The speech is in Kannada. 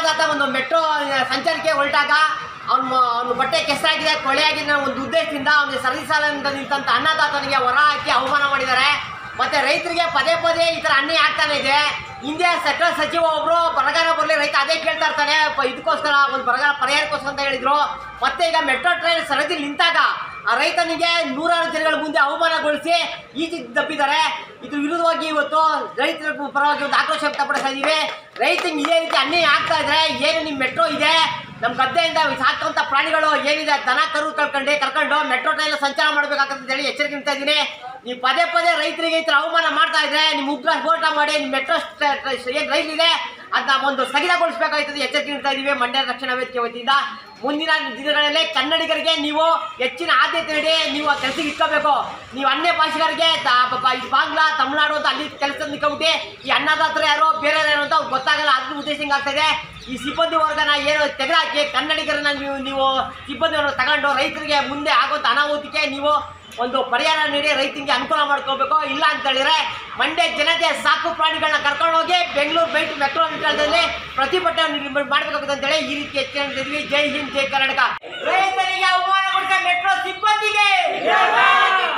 ಅನ್ನದಾತ ಒಂದು ಮೆಟ್ರೋ ಸಂಚಾರಕ್ಕೆ ಹೊರಟಾಗ ಅವನು ಅವನು ಬಟ್ಟೆ ಕೆಸರಾಗಿದೆ ಕೊಳೆಯಾಗಿದೆ ಅನ್ನೋ ಒಂದು ಉದ್ದೇಶದಿಂದ ಅವನಿಗೆ ಸರದಿ ಸಾಲದಿಂದ ನಿಂತಂತ ಅನ್ನದಾತನಿಗೆ ಹೊರ ಹಾಕಿ ಅವಮಾನ ಮಾಡಿದ್ದಾರೆ ಮತ್ತೆ ರೈತರಿಗೆ ಪದೇ ಪದೇ ಈ ಥರ ಅನ್ಯಾಯ ಆಗ್ತಾನೆ ಇದೆ ಹಿಂದೆ ಸೆಕ್ಟರ್ ಸಚಿವ ಒಬ್ರು ಬರಗಾಲ ಬರಲಿ ರೈತ ಅದೇ ಕೇಳ್ತಾ ಇರ್ತಾನೆ ಪ- ಇದಕ್ಕೋಸ್ಕರ ಒಂದು ಬರಗಾಲ ಪರಿಹಾರಕ್ಕೋಸ್ಕರ ಅಂತ ಹೇಳಿದ್ರು ಮತ್ತೆ ಈಗ ಮೆಟ್ರೋ ಟ್ರೈನ್ ಸರದಿ ನಿಂತಾಗ ಆ ರೈತನಿಗೆ ನೂರಾರು ಜನಗಳ ಮುಂದೆ ಅವಮಾನಗೊಳಿಸಿ ಈಜಿ ದಬ್ಬಿದ್ದಾರೆ ಇದ್ರ ವಿರುದ್ಧವಾಗಿ ಇವತ್ತು ರೈತರ ಪರವಾಗಿ ಒಂದು ಆಕ್ರೋಶ ವ್ಯಕ್ತಪಡಿಸ್ತಾ ಇದೀವಿ ರೈತಂಗೆ ಇದೇ ರೀತಿ ಅನ್ಯಾಯ ಆಗ್ತಾ ಇದ್ರೆ ಏನು ನಿಮ್ಮ ಮೆಟ್ರೋ ಇದೆ ನಮ್ಮ ಗದ್ದೆಯಿಂದ ಸಾಕುವಂಥ ಪ್ರಾಣಿಗಳು ಏನಿದೆ ದನ ಕರು ಕಳ್ಕೊಂಡು ಕರ್ಕೊಂಡು ಮೆಟ್ರೋ ಟ್ರೈನ್ ಸಂಚಾರ ಮಾಡಬೇಕಾಗ್ತದೆ ಅಂತ ಹೇಳಿ ಎಚ್ಚರಿಕೆ ನೀಡ್ತಾ ಇದ್ದೀನಿ ನೀವು ಪದೇ ಪದೇ ರೈತರಿಗೆ ಈ ಥರ ಅವಮಾನ ಮಾಡ್ತಾ ಇದ್ರೆ ನಿಮ್ಮ ಉಗ್ರ ಹೋರಾಟ ಮಾಡಿ ನಿಮ್ಮ ಮೆಟ್ರೋ ಏನು ರೈಲ್ ಇದೆ ಅದನ್ನ ಒಂದು ಸ್ಥಗಿತಗೊಳಿಸಬೇಕಾಗ್ತದೆ ಎಚ್ಚರಿಕೆ ನೀಡ್ತಾ ಇದ್ದೀವಿ ಮಂಡ್ಯ ರಕ್ಷಣಾ ವೇದಿಕೆ ವತಿಯಿಂದ ಮುಂದಿನ ದಿನಗಳಲ್ಲಿ ಕನ್ನಡಿಗರಿಗೆ ನೀವು ಹೆಚ್ಚಿನ ಆದ್ಯತೆ ನೀಡಿ ನೀವು ಆ ಕೆಲಸಕ್ಕೆ ಇಟ್ಕೋಬೇಕು ನೀವು ಅನ್ಯ ಭಾಷಿಗರಿಗೆ ತ- ಪಾಪ ಈ ಬಾಂಗ್ಲಾ ತಮಿಳ್ನಾಡು ಅಂತ ಅಲ್ಲಿ ಕೆಲಸ ನಿಂತ್ಕೊಂಡ್ಬಿಟ್ಟು ಈ ಅನ್ನದಾತರು ಯಾರೋ ಬೇರೆ ಯಾರೋ ಅಂತ ಅವ್ರಿಗೆ ಗೊತ್ತಾಗಲ್ಲ ಅದ್ರ ಉದ್ದೇಶ ಆಗ್ತಾ ಇದೆ ಈ ಸಿಬ್ಬಂದಿ ವರ್ಗನ ಏನು ತೆಗೆದಾಕಿ ಕನ್ನಡಿಗರನ್ನ ನೀವು ನೀವು ಸಿಬ್ಬಂದಿಯನ್ನು ತಗೊಂಡು ರೈತರಿಗೆ ಮುಂದೆ ಆಗುವಂಥ ಅನಾಹುತಿಗೆ ನೀವು ಒಂದು ಪರಿಹಾರ ನೀಡಿ ರೈತರಿಗೆ ಅನುಕೂಲ ಮಾಡ್ಕೋಬೇಕು ಇಲ್ಲ ಅಂತ ಹೇಳಿದ್ರೆ ಮಂಡ್ಯ ಜನತೆ ಸಾಕು ಪ್ರಾಣಿಗಳನ್ನ ಕರ್ಕೊಂಡು ಹೋಗಿ ಬೆಂಗಳೂರು ಬೈಟ್ ಮೆಟ್ರೋ ನಿಲ್ದಾಣದಲ್ಲಿ ಪ್ರತಿಭಟನೆ ಮಾಡಬೇಕಾಗುತ್ತೆ ಅಂತೇಳಿ ಈ ರೀತಿ ಎಚ್ಚರಿಕೆ ನೀಡಿದ್ವಿ ಜೈ ಹಿಂದ್ ಜೈ ಕರ್ನಾಟಕ ರೈತರಿಗೆ ಅವಮಾನಗೊಳಿಸಿದ ಮೆಟ್ರೋ ಸಿಬ್ಬಂದಿಗೆ